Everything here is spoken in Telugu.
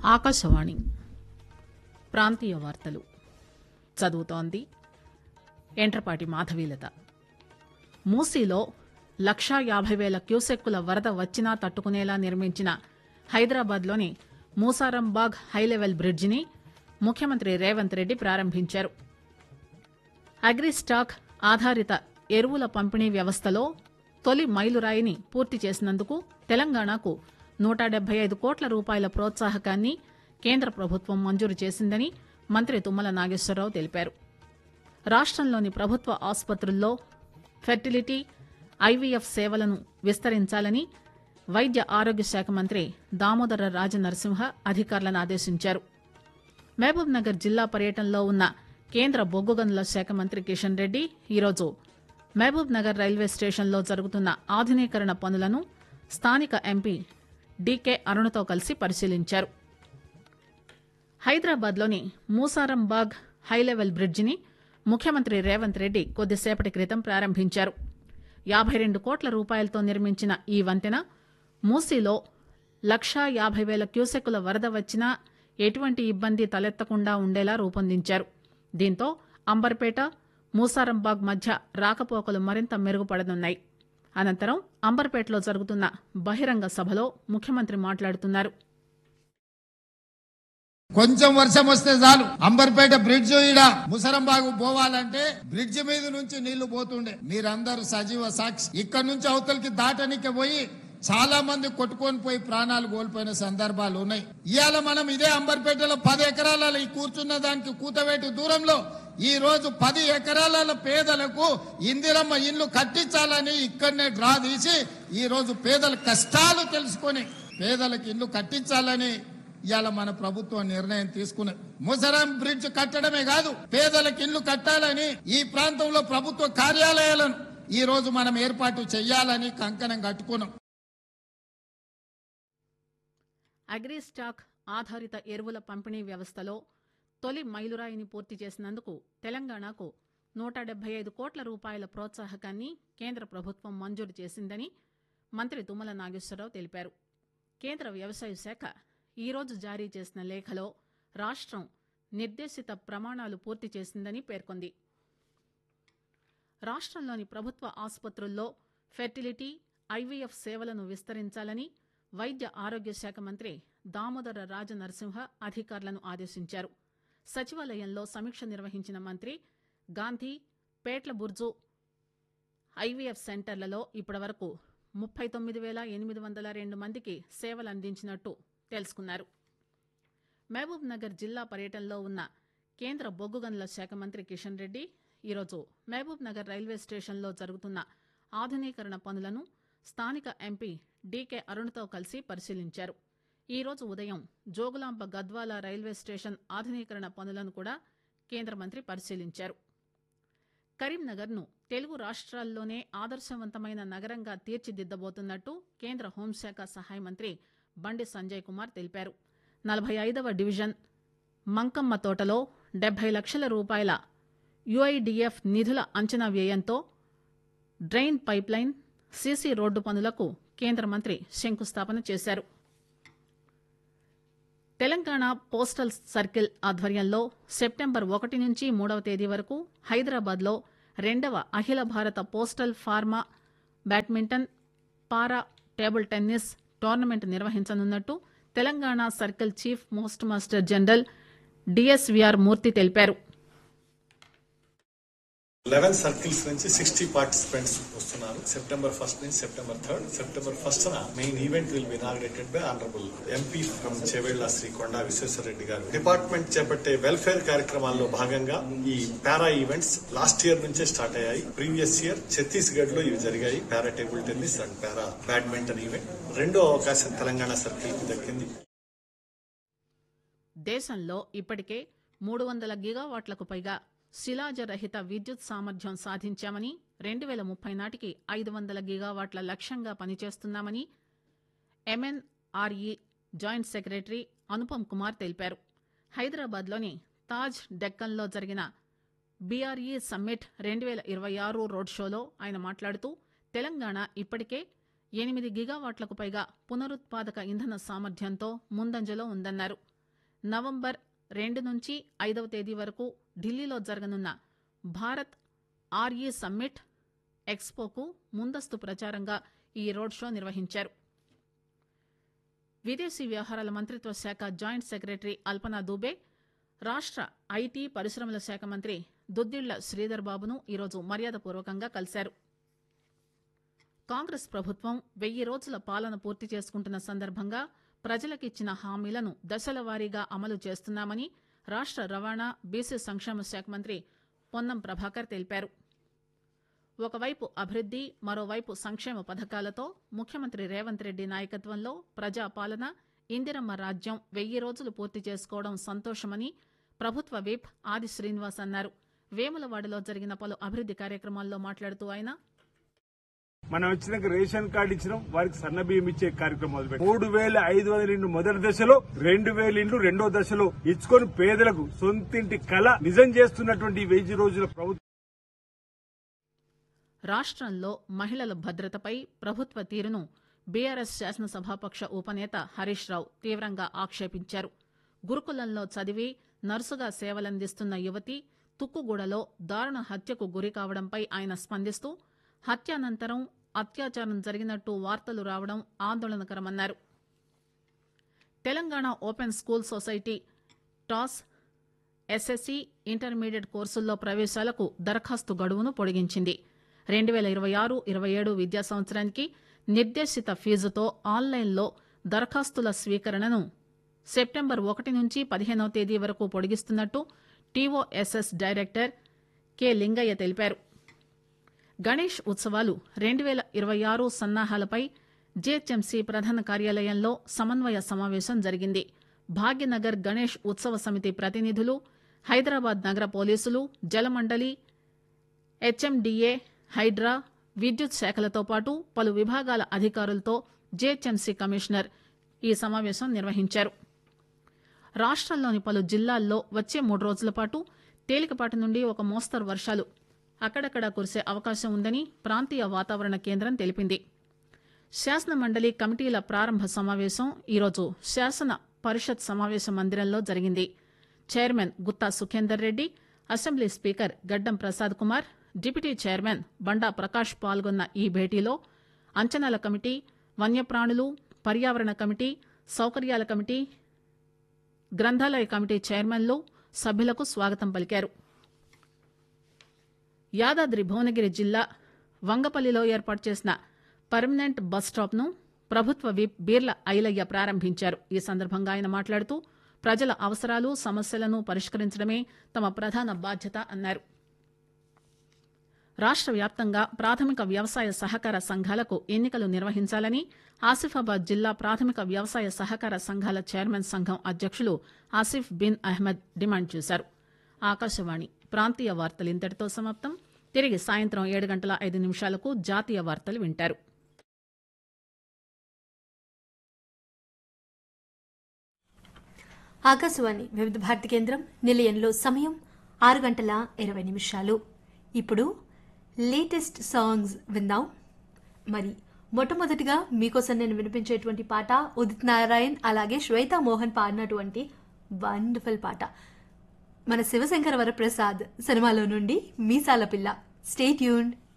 ఆకాశవాణి ప్రాంతీయ వార్తలు చదువుతోంది ఎంట్రపాటి మాధవీలత మూసీలో లక్షా యాభై వేల క్యూసెక్కుల వరద వచ్చినా తట్టుకునేలా నిర్మించిన హైదరాబాద్లోని మూసారంబాగ్ హైలెవెల్ బ్రిడ్జిని ముఖ్యమంత్రి రేవంత్ రెడ్డి ప్రారంభించారు అగ్రిస్టాక్ ఆధారిత ఎరువుల పంపిణీ వ్యవస్థలో తొలి మైలురాయిని పూర్తి చేసినందుకు తెలంగాణకు నూట డెబ్బై ఐదు కోట్ల రూపాయల ప్రోత్సాహకాన్ని కేంద్ర ప్రభుత్వం మంజూరు చేసిందని మంత్రి తుమ్మల నాగేశ్వరరావు తెలిపారు రాష్టంలోని ప్రభుత్వ ఆసుపత్రుల్లో ఫెర్టిలిటీ ఐవీఎఫ్ సేవలను విస్తరించాలని వైద్య ఆరోగ్య శాఖ మంత్రి దామోదర రాజనరసింహ అధికారులను ఆదేశించారు మహబూబ్ నగర్ జిల్లా పర్యటనలో ఉన్న కేంద్ర బొగ్గు గనుల శాఖ మంత్రి కిషన్ రెడ్డి ఈరోజు మహబూబ్ నగర్ రైల్వే స్టేషన్లో జరుగుతున్న ఆధునీకరణ పనులను స్థానిక ఎంపీ డీకే అరుణతో కలిసి పరిశీలించారు హైదరాబాద్లోని మూసారంబాగ్ హైలెవెల్ బ్రిడ్జిని ముఖ్యమంత్రి రేవంత్ రెడ్డి కొద్దిసేపటి క్రితం ప్రారంభించారు యాభై రెండు కోట్ల రూపాయలతో నిర్మించిన ఈ వంతెన మూసీలో లక్షా యాభై వేల క్యూసెక్కుల వరద వచ్చినా ఎటువంటి ఇబ్బంది తలెత్తకుండా ఉండేలా రూపొందించారు దీంతో అంబర్పేట మూసారంబాగ్ మధ్య రాకపోకలు మరింత మెరుగుపడనున్నాయి అనంతరం అంబర్పేటలో జరుగుతున్న బహిరంగ సభలో ముఖ్యమంత్రి మాట్లాడుతున్నారు కొంచెం వర్షం వస్తే చాలు అంబర్పేట బ్రిడ్జ్ ఈడ ముసరంబాగు పోవాలంటే బ్రిడ్జ్ మీద నుంచి నీళ్లు పోతుండే మీరందరూ సజీవ సాక్షి ఇక్కడ నుంచి అవతలికి దాటనికి పోయి చాలా మంది కొట్టుకొని పోయి ప్రాణాలు కోల్పోయిన సందర్భాలు ఉన్నాయి ఇవాళ మనం ఇదే అంబర్పేటలో పది ఎకరాల ఈ కూర్చున్న దానికి కూతవేటి దూరంలో ఈ రోజు పది ఎకరాల పేదలకు ఇందిరమ్మ ఇల్లు కట్టించాలని ఇక్కడనే డ్రా తీసి ఈ రోజు పేదల కష్టాలు తెలుసుకొని పేదలకు ఇల్లు కట్టించాలని ఇవాళ మన ప్రభుత్వం నిర్ణయం తీసుకున్నది ముసరం బ్రిడ్జ్ కట్టడమే కాదు పేదలకు ఇల్లు కట్టాలని ఈ ప్రాంతంలో ప్రభుత్వ కార్యాలయాలను ఈ రోజు మనం ఏర్పాటు చేయాలని కంకణం కట్టుకున్నాం అగ్రిస్టాక్ ఆధారిత ఎరువుల పంపిణీ వ్యవస్థలో తొలి మైలురాయిని పూర్తి చేసినందుకు తెలంగాణకు నూట డెబ్బై ఐదు కోట్ల రూపాయల ప్రోత్సాహకాన్ని కేంద్ర ప్రభుత్వం మంజూరు చేసిందని మంత్రి తుమ్మల నాగేశ్వరరావు తెలిపారు కేంద్ర వ్యవసాయ శాఖ ఈరోజు జారీ చేసిన లేఖలో రాష్ట్రం నిర్దేశిత ప్రమాణాలు పూర్తి చేసిందని పేర్కొంది రాష్ట్రంలోని ప్రభుత్వ ఆసుపత్రుల్లో ఫెర్టిలిటీ ఐవీఎఫ్ సేవలను విస్తరించాలని వైద్య ఆరోగ్య శాఖ మంత్రి దామోదర రాజనరసింహ అధికారులను ఆదేశించారు సచివాలయంలో సమీక్ష నిర్వహించిన మంత్రి గాంధీ పేట్ల బుర్జు ఐవీఎఫ్ సెంటర్లలో ఇప్పటివరకు ముప్పై తొమ్మిది వేల ఎనిమిది వందల రెండు మందికి సేవలు అందించినట్టు తెలుసుకున్నారు మహబూబ్ నగర్ జిల్లా పర్యటనలో ఉన్న కేంద్ర బొగ్గు గనుల శాఖ మంత్రి కిషన్ రెడ్డి ఈరోజు మహబూబ్ నగర్ రైల్వే స్టేషన్లో జరుగుతున్న ఆధునీకరణ పనులను స్థానిక ఎంపీ డీకే అరుణ్తో కలిసి పరిశీలించారు ఈరోజు ఉదయం జోగులాంబ గద్వాల రైల్వే స్టేషన్ ఆధునీకరణ పనులను కూడా కేంద్ర మంత్రి పరిశీలించారు కరీంనగర్ను తెలుగు రాష్ట్రాల్లోనే ఆదర్శవంతమైన నగరంగా తీర్చిదిద్దబోతున్నట్టు కేంద్ర హోంశాఖ సహాయ మంత్రి బండి సంజయ్ కుమార్ తెలిపారు నలభై ఐదవ డివిజన్ మంకమ్మ తోటలో డెబ్బై లక్షల రూపాయల యుఐడిఎఫ్ నిధుల అంచనా వ్యయంతో డ్రైన్ పైప్లైన్ సీసీ రోడ్డు పనులకు కేంద్ర మంత్రి శంకుస్థాపన చేశారు తెలంగాణ పోస్టల్ సర్కిల్ ఆధ్వర్యంలో సెప్టెంబర్ ఒకటి నుంచి మూడవ తేదీ వరకు హైదరాబాద్లో రెండవ అఖిల భారత postal pharma badminton para table tennis tournament నిర్వహించనున్నట్టు Telangana circle chief post master general DSVR Murthy తెలిపారు లెవెన్ సర్కిల్స్ నుంచి సిక్స్టీ పార్టిసిపెంట్స్ వస్తున్నారు సెప్టెంబర్ ఫస్ట్ నుంచి September third September first main event will be inaugurated by honourable MP from Chevella Shri Konda Vishweshwar Reddy గారు డిపార్ట్మెంట్ చేపట్టే వెల్ఫేర్ కార్యక్రమాల్లో భాగంగా ఈ పారా ఈవెంట్స్ లాస్ట్ ఇయర్ నుంచే స్టార్ట్ అయ్యాయి ప్రీవియస్ ఇయర్ ఛత్తీస్గఢ్ లో ఇవి జరిగాయి para table tennis and para badminton event రెండో అవకాశం తెలంగాణ సర్కిల్ కి దక్కింది దేశంలో ఇప్పటికే మూడు వందల గిగావాట్లకు పైగా శిలాజరహిత విద్యుత్ సామర్థ్యం సాధించామని రెండు వేల ముప్పై నాటికి ఐదు వందల గిగావాట్ల లక్ష్యంగా పనిచేస్తున్నామని MNRE joint secretary Anupam Kumar తెలిపారు హైదరాబాద్లోని తాజ్ డెక్కన్లో జరిగిన బీఆర్ఈ సమ్మిట్ రెండు వేల ఇరవై ఆరు రోడ్ షోలో ఆయన మాట్లాడుతూ తెలంగాణ ఇప్పటికే ఎనిమిది గిగావాట్లకు పైగా పునరుత్పాదక ఇంధన సామర్థ్యంతో ముందంజలో ఉందన్నారు నవంబర్ రెండు నుంచి ఐదవ తేదీ వరకు ఢిల్లీలో జరగనున్న భారత్ ఆర్ఈ సమ్మిట్ ఎక్స్పోకు ముందస్తు ప్రచారంగా ఈ రోడ్ షో నిర్వహించారు విదేశీ వ్యవహారాల మంత్రిత్వ శాఖ జాయింట్ సెక్రటరీ అల్పనా దూబే రాష్ట ఐటీ పరిశ్రమల శాఖ మంత్రి దుద్దిళ్ల శ్రీధర్ బాబును ఈరోజు మర్యాదపూర్వకంగా కలిశారు కాంగ్రెస్ ప్రభుత్వం వెయ్యి రోజుల పాలన పూర్తి చేసుకుంటున్న సందర్భంగా ప్రజలకిచ్చిన హామీలను దశల వారీగా అమలు చేస్తున్నామని రాష్ట రవాణా బీసీ సంక్షేమ శాఖ మంత్రి పొన్నం ప్రభాకర్ తెలిపారు ఒకవైపు అభివృద్ది మరోవైపు సంక్షేమ పథకాలతో ముఖ్యమంత్రి రేవంత్ రెడ్డి నాయకత్వంలో ప్రజాపాలన ఇందిరమ్మ రాజ్యం వెయ్యి రోజులు పూర్తి చేసుకోవడం సంతోషమని ప్రభుత్వ విప్ ఆది శ్రీనివాస్ అన్నారు వేములవాడలో జరిగిన పలు అభివృద్ది కార్యక్రమాల్లో మాట్లాడుతూ ఆయన మనం వచ్చినాక రేషన్ కార్డు ఇచ్చినాం వారికి సన్న బియ్యం ఇచ్చే కార్యక్రమం మొదలుపెట్టి మూడు వేల ఐదు వందల ఇండ్లు మొదటి దశలో రెండు వేల ఇండ్లు రెండో దశలో ఇచ్చుకొని పేదలకు సొంతింటి కళ నిజం చేస్తున్నటువంటి ఈ వెయ్యి రోజుల ప్రభుత్వం రాష్ట్రంలో మహిళల భద్రతపై ప్రభుత్వ తీరును బీఆర్ఎస్ శాసనసభాపక్ష ఉపనేత హరీష్ రావు తీవ్రంగా ఆక్షేపించారు గురుకులంలో చదివి నర్సుగా సేవలందిస్తున్న యువతి తుక్కుగూడలో దారుణ హత్యకు గురి కావడంపై ఆయన స్పందిస్తూ హత్యానంతరం అత్యాచారం జరిగినట్టు వార్తలు రావడం ఆందోళనకరమన్నారు Telangana open school society TOSS SSC intermediate కోర్సుల్లో ప్రవేశాలకు దరఖాస్తు గడువును పొడిగించింది రెండు వేల ఇరవై ఆరు ఇరవై ఏడు విద్యా సంవత్సరానికి నిర్దేశిత ఫీజుతో ఆన్లైన్లో దరఖాస్తుల స్వీకరణను సెప్టెంబర్ ఒకటి నుంచి పదిహేనవ తేదీ వరకు పొడిగిస్తున్నట్టు టీఓఎస్ఎస్ డైరెక్టర్ కె లింగయ్య తెలిపారు గణేష్ ఉత్సవాలు రెండు వేల ఇరవై ఆరు సన్నాహాలపై జేహెచ్ఎంసీ ప్రధాన కార్యాలయంలో సమన్వయ సమావేశం జరిగింది భాగ్యనగర్ గణేష్ ఉత్సవ సమితి ప్రతినిధులు హైదరాబాద్ నగర పోలీసులు జలమండలి హెచ్ఎండిఏ హైడ్రా విద్యుత్ శాఖలతో పాటు పలు విభాగాల అధికారులతో జేహెచ్ఎంసీ కమిషనర్ ఈ సమావేశం నిర్వహించారు రాష్ట్రంలోని పలు జిల్లాల్లో వచ్చే మూడు రోజుల పాటు తేలికపాటి నుండి ఒక మోస్తరు వర్షాలు అక్కడక్కడా కురిసే అవకాశం ఉందని ప్రాంతీయ వాతావరణ కేంద్రం తెలిపింది శాసన మండలి కమిటీల ప్రారంభ సమావేశం ఈరోజు శాసన పరిషత్ సమావేశ మందిరంలో జరిగింది chairman Gutta Sukhender Reddy assembly speaker Gaddam Prasad Kumar deputy chairman Banda Prakash పాల్గొన్న ఈ భేటీలో అంచనాల కమిటీ వన్యప్రాణులు పర్యావరణ కమిటీ సౌకర్యాల కమిటీ గ్రంథాలయ కమిటీ చైర్మన్లు సభ్యులకు స్వాగతం పలికారు యాదాద్రి భువనగిరి జిల్లా వంగపల్లిలో ఏర్పాటు చేసిన పర్మనెంట్ బస్ స్టాప్ ను ప్రభుత్వ విప్ బీర్ల ఐలయ్య ప్రారంభించారు ఈ సందర్భంగా ఆయన మాట్లాడుతూ ప్రజల అవసరాలు సమస్యలను పరిష్కరించడమే తమ ప్రధాన బాధ్యత అన్నారు రాష్ట్ర వ్యాప్తంగా ప్రాథమిక వ్యవసాయ సహకార సంఘాలకు ఎన్నికలు నిర్వహించాలని ఆసిఫాబాద్ జిల్లా ప్రాథమిక వ్యవసాయ సహకార సంఘాల చైర్మన్ సంఘం అధ్యక్షులు ఆసిఫ్ బిన్ అహ్మద్ డిమాండ్ చేశారు ఆకాశవాణి ప్రాంతీయ వార్తలు ఇంతటితో సమాప్తం తిరిగి సాయంత్రం ఏడు గంటల ఐదు నిమిషాలకు జాతీయ వార్తలు వింటారు ఆకాశవాణి వివిధ భారతి కేంద్రం నిలయంలో సమయం ఆరు గంటల ఇరవై నిమిషాలు ఇప్పుడు లేటెస్ట్ సాంగ్స్ విందాం మరి మొట్టమొదటిగా మీకోసం నేను వినిపించేటువంటి పాట ఉదిత్ నారాయణ్ అలాగే శ్వేతా మోహన్ పాడినటువంటి వండర్ఫుల్ పాట మన శివశంకర వరప్రసాద్ సినిమాలో నుండి మీసాల పిల్ల స్టే ట్యూన్డ్